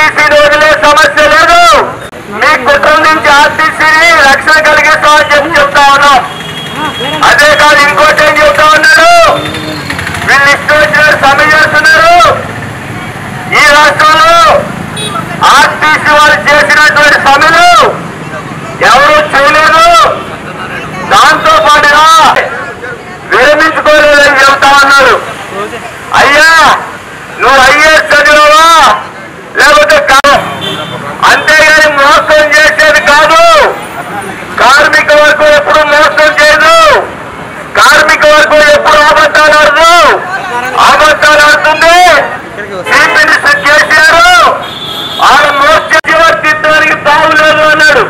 ఆర్టీసీని వదిలే సమస్య లేదు మీ కుటుంబం నుంచి ఆర్టీసీని రక్షణ కలిగిస్తామని చెప్పి చెప్తా ఉన్నాం అదే కాదు ఇంకోటి ఏం చెప్తా ఉన్నాడు వీళ్ళు ఇష్టం వచ్చినట్టు సమ్మె చేస్తున్నారు ఈ రాష్ట్రంలో ఆర్టీసీ వాళ్ళు చేసినటువంటి సమ్మెలు ఎవరు చేయలేదు దాంతో పాటుగా విరమించుకోలేదని చెప్తా ఉన్నారు అయ్యా నువ్వు ఐఏఎస్ చదివావా లేకపోతే కాదు అంతేగాని మోసం చేసేది కాదు కార్మిక వర్గం ఎప్పుడు మోసం చేయదు కార్మిక వర్గం ఎప్పుడు అబద్ధాలు ఆడదు అబద్ధాలు ఆడుతుంది చీఫ్ మినిస్టర్ కేసీఆర్ ఆయన మోసం వర్తించడానికి తావులేదు అన్నాడు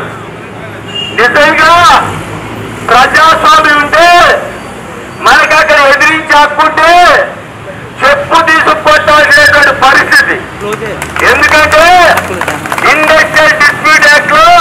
నిజంగా ప్రజాస్వామ్యం ఉంటే మనకి అక్కడ ఎదిరించి హక్కుంటే చెప్పు తీసుకొట్టాల్సినటువంటి పరిస్థితి ఎందుకంటే ఇండస్ట్రియల్ డిస్ప్యూట్ యాక్ట్ లో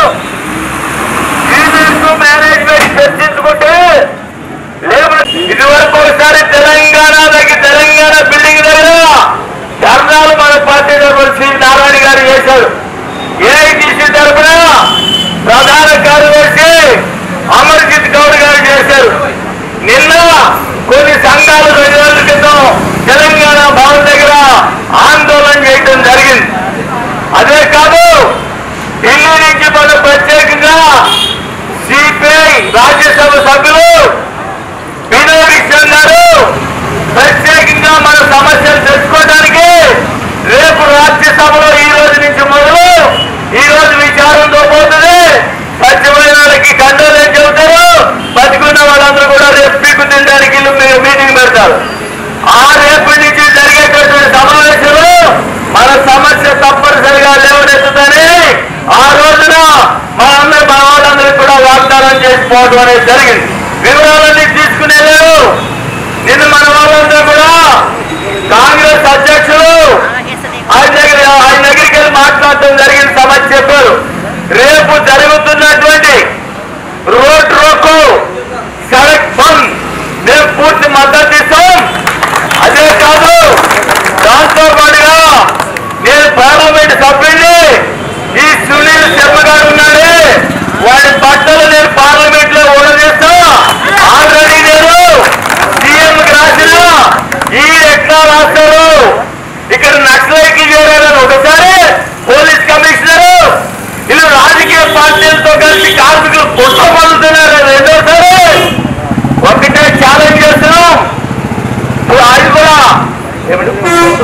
యూనియన్స్ మేనేజ్మెంట్ చర్చించుకుంటే లేబర్ ఇది వరకు ఒకసారి తెలంగాణ దగ్గర తెలంగాణ బిల్డింగ్ దగ్గర ధర్నాలు మన పార్టీ తరఫున శ్రీ నారాయణ గారు చేశారు ఏఐటీసీ తరఫున ప్రధాన కార్యదర్శి అమర్జిత్ గౌడ్ గారు చేశారు నిన్న కొన్ని సంఘాలు రెండు రోజుల క్రితం తెలంగాణ భవన్ దగ్గర ఆందోళన చేయడం జరిగింది అదే కాదు ఢిల్లీ నుంచి మన ప్రత్యేకంగా సిపిఐ రాజ్యసభ సభ్యులు వినోద్ విశ్వం గారు ప్రత్యేకంగా మన సమస్యలు తెలుసుకోవడానికి రేపు రాజ్యసభలో ఈ రోజు నుంచి మొదలు ఈ రోజు విచారంతో పోతుంది సత్యమైన వాళ్ళకి కండోలే చెబుతారు బతికున్న వాళ్ళందరూ కూడా రేపు పీకు తినడానికి ఇల్లు మీ- మీటింగ్ పెడతారు ఆ రేపటి నుంచి జరిగేటటువంటి సమావేశంలో మన సమస్య తప్పనిసరిగా లేవనెత్తుదని ఆ రోజున మనందరూ మన వాళ్ళందరికీ కూడా వాగ్దానం చేసుకోవడం అనేది జరిగింది వివరాలన్నీ తీసుకునే లేరు నిన్న మన వాళ్ళందరూ కూడా కాంగ్రెస్ అధ్యక్షులు ఆయన దగ్గర ఆయన దగ్గరికి వెళ్ళి మాట్లాడటం జరిగిన సమస్య చెప్పారు రేపు జరుగుతున్నటువంటి రోడ్ రోకో సడక్ బంద్ మేము పూర్తి మద్దతు ఇస్తాం అదే కాదు దాంతో పాటుగా నేను పార్లమెంట్ సభ్యుడిని ఈ సునీల్ శర్మ గారు ఉన్నాడే వాడి బట్టలు నేను పార్లమెంట్ లో ఓడదీస్తా ఆల్రెడీ నేను సీఎం రాసిన ఈ ఎట్లా రాస్తారు ఇక్కడ నక్సలైకి చేరారని ఒకసారి పోలీస్ కమిషనర్ వీళ్ళు రాజకీయ పార్టీలతో కలిసి కార్మికులు పుట్ట పొందుతున్నారు రెండోసారి ఒకటే ఛాలెంజ్ చేస్తున్నాం ఇప్పుడు ఆయన కూడా ఏమంటే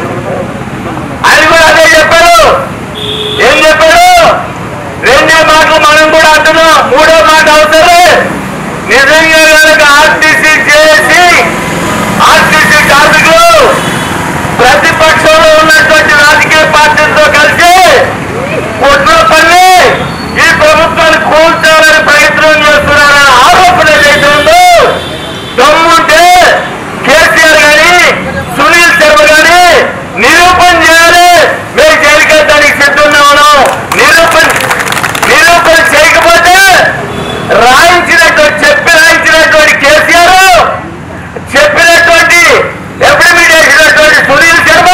ఆయన కూడా అదే చెప్పారు ఏం చెప్పారు రెండే మాటలు మనం కూడా అంటున్నాం మూడో మాట అవసరం నిజంగా కనుక ఆర్టీసీ చేసి ఆర్టీసీ కార్మికులు ప్రతిపక్షంలో ఉన్నటువంటి రాజకీయ పార్టీలతో కలిసి కుట్రపల్లి ఈ ప్రభుత్వాన్ని కూల్చాలని ప్రయత్నం చేస్తున్నారని ఆరోపణ ఏదైతే ఉందో దమ్ముంటే కేసీఆర్ గాని సునీల్ శర్మ గాని నిరూపణ చేయాలి మేము జైలుకెళ్ళడానికి సిద్ధంగా ఉన్నాం నిరూపణ నిరూపణ చేయకపోతే రాయించినటువంటి చెప్పి రాయించినటువంటి కేసీఆర్ చెప్పినటువంటి ఎఫిడవిట్ చేసినటువంటి సునీల్ శర్మ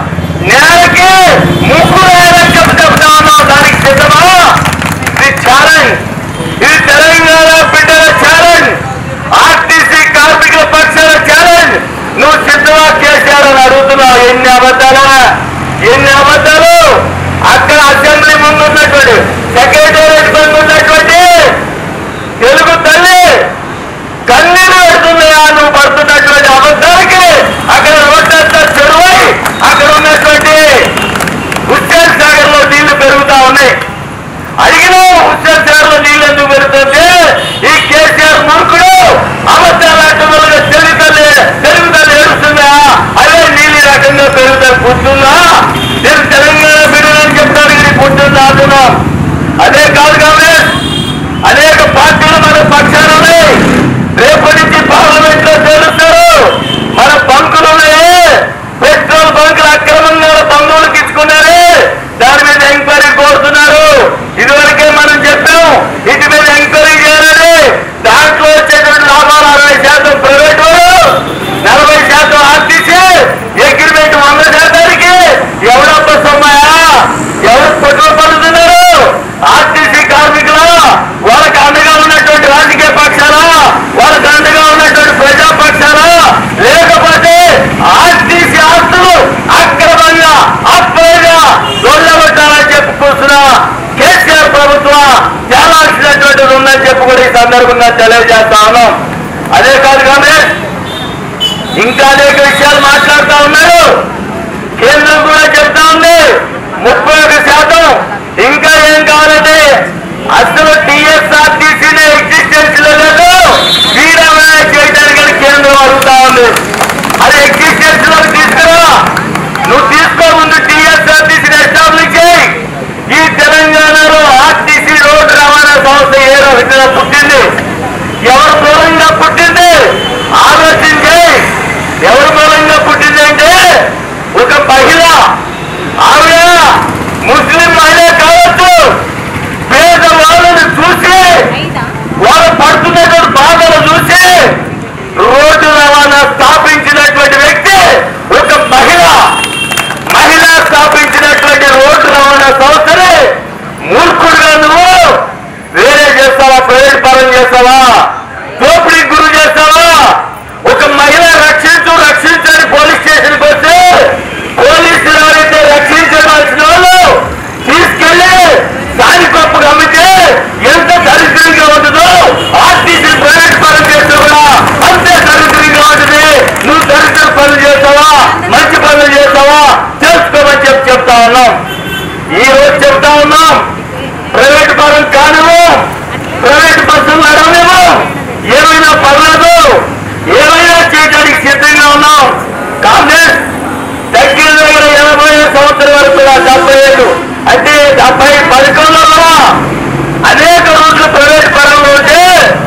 నేలకి ముక్కు వేయాలని చెప్పి చెప్తా ఉన్నాం దానికి సిద్ధమా ఇది ఛాలెంజ్ ఇది తెలంగాణ బిడ్డల ఛాలెంజ్ ఆర్టీసీ కార్మికుల పక్షాల ఛాలెంజ్ నువ్వు సిద్ధమా కేసీఆర్ అని అడుగుతున్నావు ఎన్ని అబద్ధాలా ఎన్ని అబద్ధాలు అక్కడ అసెంబ్లీ ముందు ఉన్నటువంటి సెక్రటేరియట్ ముందు ఉన్నటువంటి తెలుగు తల్లి కన్నీరు పెడుతున్నాయా నువ్వు పడుతున్నటువంటి అబద్ధానికి అక్కడ రోడ్డంతా చెరువై అక్కడ ఉన్నటువంటి హుస్సేన్ సాగర్ లో నీళ్లు పెరుగుతా ఉన్నాయి అడిగినా హుస్సేన్ సాగర్ లో నీళ్లు ఎందుకు పెరుగుతుంది ఈ కేసీఆర్ మూర్ఖుడు అబద్ధాలు తెలుగుతల్లి తెలుగుతల్లి ఏడుస్తుందా అదే నీళ్ళు ఈ రకంగా పెరుగుతారు పుట్టుందా నేను తెలంగాణ బిడ్డలని చెప్పడానికి పుట్టింది అంటున్నాం అదే కాదు కాంగ్రెస్ అనేక పార్టీలు మన పక్షాన ఉన్నాయి రేపటి నుంచి పార్లమెంట్ లో తేలుస్తారు మన బంకులు ఉన్నాయి పెట్రోల్ బంకులు అక్రమంగా బంధువులకు ఇచ్చుకున్నారే దాని మీద ఎంక్వైరీ కోరుతున్నారు ఇదివరకే మనం చెప్పాం ఇటు మీద ఎంక్వైరీ చేయాలని దాంట్లో వచ్చేటువంటి లాభాలు అరవై శాతం ప్రైవేట్ వాళ్ళు నలభై శాతం ఆర్టీసీ అగ్రిమెంట్ వంద శాతానికి ఎవడప్ప సొమ్మాయా ఎవరు కూడా తేలాల్సినటువంటిది ఉందని చెప్పి కూడా ఈ సందర్భంగా తెలియజేస్తా ఉన్నాం అదే కాదు కాంగ్రెస్ ఇంకా అనేక విషయాలు మాట్లాడుతా ఉన్నారు కేంద్రం కూడా చెప్తా ఉంది ముప్పై ఒక శాతం ఇంకా ఏం కావాలంటే అసలు టీఎస్ఆర్టీసీని ఎగ్జిస్టెన్స్ లో లేదు శ్రీరామయ్య చేయడానికి అని కేంద్రం అడుగుతా ఉంది అది ఎగ్జిస్టెన్స్ లోకి తీసుకురా నువ్వు తీసుకో ముందు టీఎస్ఆర్టీసీని ఎస్టాబ్లిష్ చేయి ఈ తెలంగాణలో ఆర్టీసీ రోడ్డు రవాణా సంస్థ ఏ రోజున పుట్టింది ఎవరు మూలంగా పుట్టింది ఆలోచించి ఎవరు మూలంగా పుట్టింది అంటే ఒక మహిళ ఆవిడ ముస్లిం మహిళ కావచ్చు పేద వాళ్ళని చూసి వాళ్ళు పడుతున్నటువంటి బాధలు చూసి రోడ్డు రవాణా స్థాపించినటువంటి వ్యక్తి ఒక మహిళ మహిళ స్థాపించినటువంటి రోడ్డు రవాణా సంస్థని మూర్ఖుడుగా నువ్వు వేరే చేస్తావా ప్రైవేట్ పరం చేస్తావా దోపిడీ గురి చేస్తావా ఒక మహిళ రక్షించు రక్షించని పోలీస్ స్టేషన్కి వస్తే పోలీసులు ఎవరైతే రక్షించవలసిన వాళ్ళు తీసుకెళ్లి దాని గొప్ప అమ్మితే ఎంత దరిద్రంగా ఉంటుందో ఆర్టీసీ ప్రైవేట్ పరం చేస్తే కూడా అంతే దరిద్రంగా ఉంటుంది నువ్వు దరిద్ర పనులు చేస్తావా మంచి పనులు చేస్తావా తెలుసుకోమని చెప్పి చెప్తా ఉన్నాం ఈ రోజు చెప్తా ఉన్నాం ప్రైవేట్ పరం కానివ్వు ప్రైవేట్ బస్సులు నడవలేము ఏమైనా పర్లేదు ఏమైనా చేయడానికి సిద్ధంగా ఉన్నాం కాంగ్రెస్ దగ్గర దగ్గర ఎనభై సంవత్సరం వరకు కూడా డెబ్బై ఏళ్ళు అంటే డెబ్బై పథకంలో కూడా అనేక రోజులు ప్రైవేట్ పరంలో ఉంటే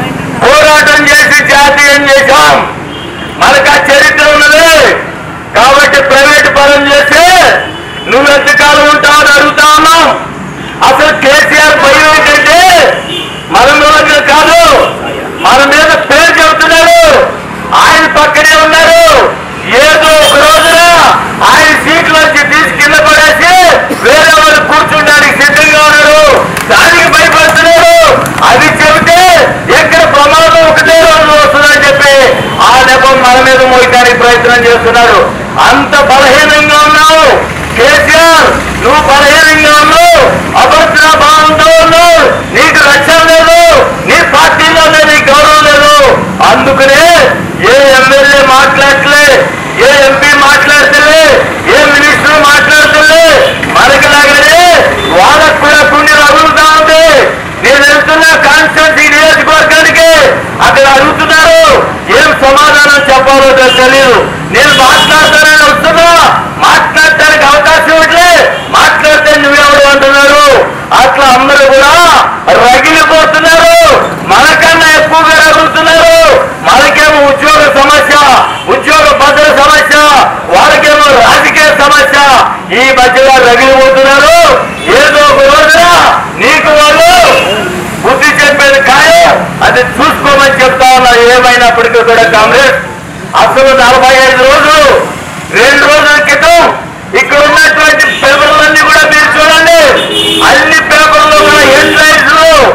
పోరాటం చేసి జాతీయం చేశాం మనకు ఆ చరిత్ర ఉన్నది కాబట్టి ప్రైవేట్ పరం చేస్తే నువ్వు ఎంతకాలం ఉంటావు అని అడుగుతా ఉన్నాం అసలు కేసీఆర్ భయం ఏంటంటే మన మీద కాదు మన మీద పేరు చెబుతున్నారు ఆయన పక్కనే ఉన్నారు ఏదో ఒక రోజున ఆయన సీట్లోంచి తీసి కింద పడేసి వేరే వాళ్ళు కూర్చుంటానికి సిద్ధంగా ఉన్నారు దానికి భయపడుతున్నారు అది చెబితే ఎక్కడ ప్రమాదం ఒకటే రోజు వస్తుందని చెప్పి ఆ నెపం మన మీద మోయడానికి ప్రయత్నం చేస్తున్నారు అంత బలహీనంగా ఉన్నావు కేసీఆర్ నువ్వు బలహీనంగా ఉన్నావు అభద్ర భావంతో ఉన్నావు నీకు రక్షణ లేదు నీ పార్టీలోనే నీ గౌరవం లేదు అందుకనే ఏ ఎమ్మెల్యే మాట్లాడలే ఏ ఎంపీ మాట్లాడతలే ఏ మినిస్టర్ మాట్లాడతలే మనకిలాగనే వాళ్ళకు కూడా పుణ్యం రగులుతా ఉంది నేను వెళ్తున్నా కాన్స్టిట్యూన్సీ నియోజకవర్గానికి అక్కడ అడుగుతున్నారు ఏం సమాధానం చెప్పాలో నాకు తెలియదు నేను మాట్లాడతానని వస్తున్నా మాట్లాడటానికి అవకాశం ఇవ్వట్లే మాట్లాడితే నువ్వెవడు అంటున్నారు అట్లా అందరూ కూడా రగిలిపోతున్నారు మనకన్నా ఎక్కువగా రగులుతున్నారు మనకేమో ఉద్యోగ సమస్య ఉద్యోగ భద్ర సమస్య వాళ్ళకేమో రాజకీయ సమస్య ఈ మధ్యలో రగిలిపోతున్నారు ఏదో ఒక రోజున నీకు వాళ్ళు బుద్ధి చెప్పేది ఖాయం అది చూసుకోమని చెప్తా ఉన్నా ఏమైనప్పటికీ కూడా కాంగ్రెస్ అసలు నలభై ఐదు రోజులు రెండు రోజుల క్రితం ఇక్కడ ఉన్నటువంటి పేపర్లన్నీ కూడా మీరు చూడండి అన్ని పేపర్లు కూడా హెడ్లైన్స్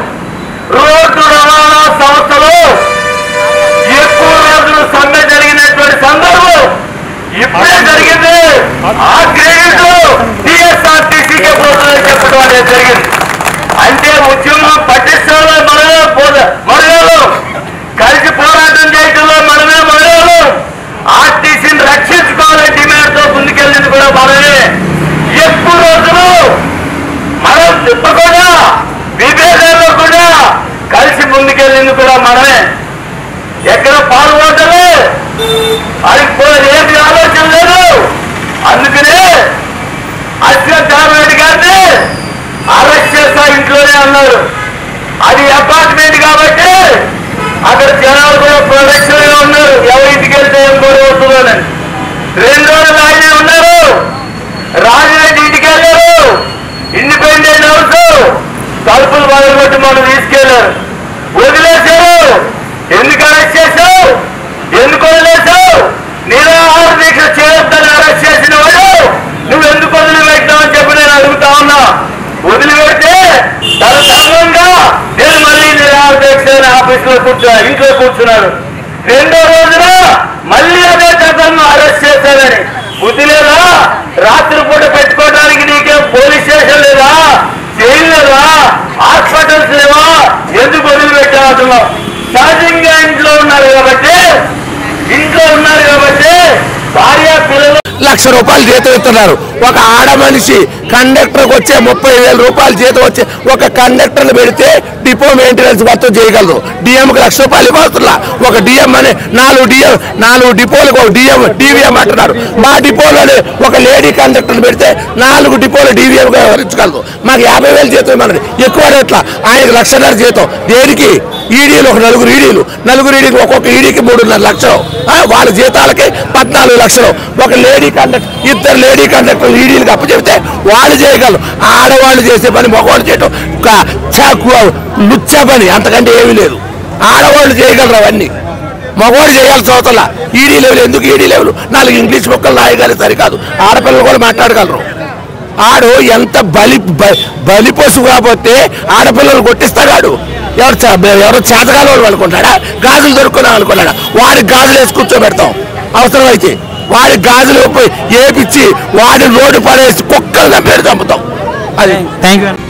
రోడ్డు రవాణా సంస్థలు ఎక్కువ రోజులు సమ్మె జరిగినటువంటి సందర్భం ఇప్పుడే జరిగింది ఆ క్రెడిట్ టిఎస్ఆర్టీసీకే పోతుందని చెప్పడం అనేది జరిగింది అంటే ఉద్యమం పట్టించడంలో మనమే పోద మరలేదు కలిసి పోరాటం చేయడంలో మనమే మరలేదు ఆర్టీసీని రక్షించుకోవాలని డిమాండ్ తో ముందుకెళ్ళింది కూడా మనమే ఎక్కువ రోజులు మనం తిప్పకుండా విభేదాల్లో కూడా కలిసి ముందుకెళ్ళింది కూడా మనమే ఎక్కడ పాల్గొంటలే అది కూడా ఏమి ఆలోచన లేదు అందుకనే అశ్వత్థామ రెడ్డి గారిని అరెస్ట్ చేస్తా ఇంట్లోనే అన్నారు అది అపార్ట్మెంట్ కాబట్టి అక్కడ జనాలు కూడా ప్రొడక్షన్ గా ఉన్నారు ఎవరి ఇంటికి వెళ్తే ఏం కూడా వస్తుందని రెండు రోజులు ఆయనే ఉన్నారు రాజరెడ్డి ఇంటికి వెళ్ళారు ఇండిపెండెంట్ హౌస్ తలుపులు మొదలుపెట్టి మనం తీసుకెళ్లారు వదిలేశారు ఎందుకు అరెస్ట్ చేశావు ఎందుకు వదిలేశావు నిరాహార దీక్ష చేయొద్దని అరెస్ట్ చేసిన వాడు నువ్వు ఎందుకు వదిలిపెట్టావని చెప్పి నేను అడుగుతా ఉన్నా వదిలిపెడితే తన ధర్మంగా నేను మళ్ళీ నిరాహార దీక్ష ఆఫీస్ లో కూర్చో ఇంట్లో కూర్చున్నాడు రెండో రోజున మళ్ళీ అదే కథను అరెస్ట్ చేశారని బుద్ధి లేదా రాత్రి పూట పెట్టుకోవడానికి నీకేం పోలీస్ స్టేషన్ లేదా జైలు లేదా హాస్పిటల్ లక్ష రూపాయలు జీతం ఇస్తున్నారు ఒక ఆడ మనిషి కండక్టర్కి వచ్చే ముప్పై వేల రూపాయలు జీతం వచ్చే ఒక కండక్టర్ని పెడితే డిపో మెయింటెనెన్స్ మొత్తం చేయగలరు డిఎంకి లక్ష రూపాయలు ఇవ్వతున్నా ఒక డిఎం అని నాలుగు డిఎం నాలుగు డిపోలకు ఒక డిఎం డివిఎం అంటున్నారు మా డిపోలోనే ఒక లేడీ కండక్టర్ని పెడితే నాలుగు డిపోలు డివిఎం గా వ్యవహరించగలరు మాకు యాభై వేలు జీతం ఇవ్వమన్నది ఎక్కువ రేట్ల ఆయనకి లక్షన్నర జీతం దేనికి ఈడీలు ఒక నలుగురు ఈడీలు నలుగురు ఈడీకి ఒక్కొక్క ఈడీకి మూడున్నర లక్షలు ఆ, వాళ్ళ జీతాలకి పద్నాలుగు లక్షలు ఒక లేడీ కండక్టర్ ఇద్దరు లేడీ కండక్టర్ ఈడీలకు అప్పచెబితే వాళ్ళు చేయగలరు ఆడవాళ్ళు చేసే పని మగవాళ్ళు చేయటం క- చాకు లుచ్చ పని అంతకంటే ఏమీ లేదు ఆడవాళ్ళు చేయగలరు అవన్నీ మగవాడు చేయాల్సిన అవతల ఈడీ లెవెల్ ఎందుకు ఈడీ లెవెల్ నాలుగు ఇంగ్లీష్ మొక్కలు రాయగలి సరికాదు ఆడపిల్లలు కూడా మాట్లాడగలరు ఆడు ఎంత బలి బ- బలి పశువు కాకపోతే ఆడపిల్లలు కొట్టిస్తాడు ఎవరు చ- ఎవరు చేతగాల వాళ్ళు అనుకుంటాడా గాజులు దొరుకున్నాం అనుకున్నాడా వాడికి గాజులు వేసి కూర్చోబెడతాం అవసరమైతే వాడి గాజులు పోయి ఏపిచ్చి వాడి రోడ్డు పడేసి కుక్కలు చంపేరు చంపుతాం అది థ్యాంక్ యూ